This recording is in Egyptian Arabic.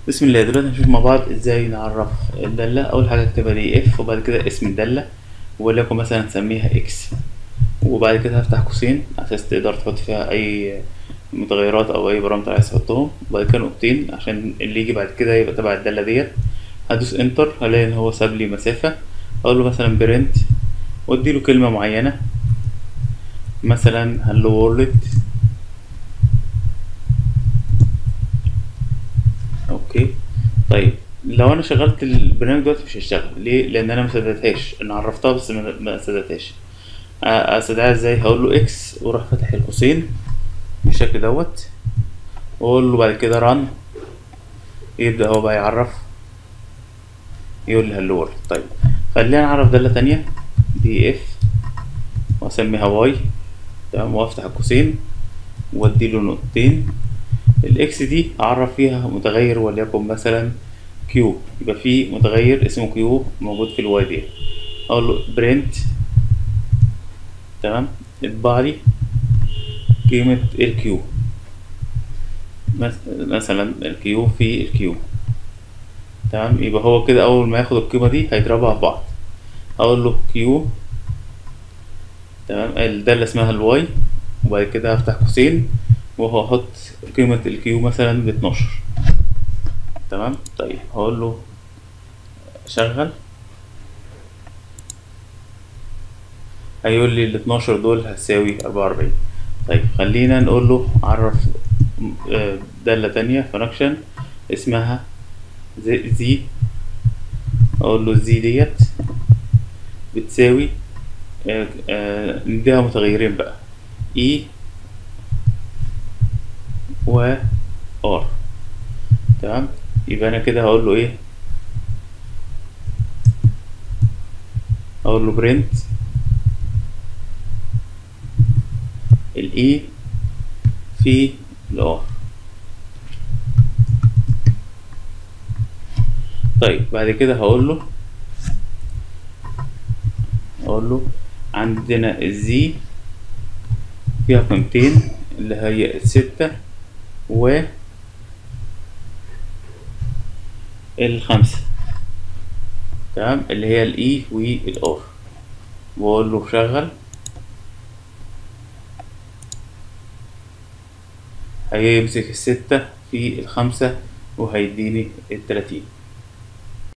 بسم الله دلوقتي هنشوف مع بعض ازاي نعرف الدالة اول حاجة اكتبها دي اف وبعد كده اسم الدالة وليكن مثلا نسميها اكس وبعد كده هفتح قوسين على اساس تقدر تحط فيها اي متغيرات او اي بارامتر عايز تحطهم وبعد كده نقطتين عشان اللي يجي بعد كده يبقى تبع الدالة ديت هدوس انتر هلاقي ان هو ساب لي مسافة اقول له مثلا برنت واديله كلمة معينة مثلا هلو وورلد اوكي طيب لو انا شغلت البرنامج دلوقتي مش هيشتغل ليه لان انا ما سددتهاش انا عرفتها بس ما ما سددتهاش اسدها ازاي هقول له اكس واروح فاتح القوسين بالشكل دوت واقول له بعد كده ران يبدا هو بقى يعرف يقول لي هلو وورلد طيب خلينا نعرف داله تانية دي اف واسميها واي تمام وافتح القوسين واديله نقطتين الاكس دي اعرف فيها متغير وليكن مثلا كيو يبقى في متغير اسمه كيو موجود في الواي دي اقول له برنت تمام اطبع لي قيمة الكيو مثلا الكيو في الكيو تمام يبقى هو كده اول ما ياخد القيمة دي هيضربها في بعض اقول له كيو تمام الدالة اسمها الواي وبعد كده هفتح قوسين وهو هحط قيمة الكيو مثلا باتناشر تمام طيب هقول له شغل هيقول لي ال 12 دول هتساوي 44 طيب خلينا نقول له عرف دالة تانية فانكشن اسمها زي اقول له زي ديت بتساوي نديها متغيرين بقى اي و ار تمام يبقى انا كده هقول له ايه اقول له برنت الاي في الار طيب بعد كده هقول له اقول له عندنا الزي فيها قيمتين اللي هي الستة و الخمسة تمام اللي هي الاي والار واقول له شغل هيمسك الستة في الخمسة وهيديني التلاتين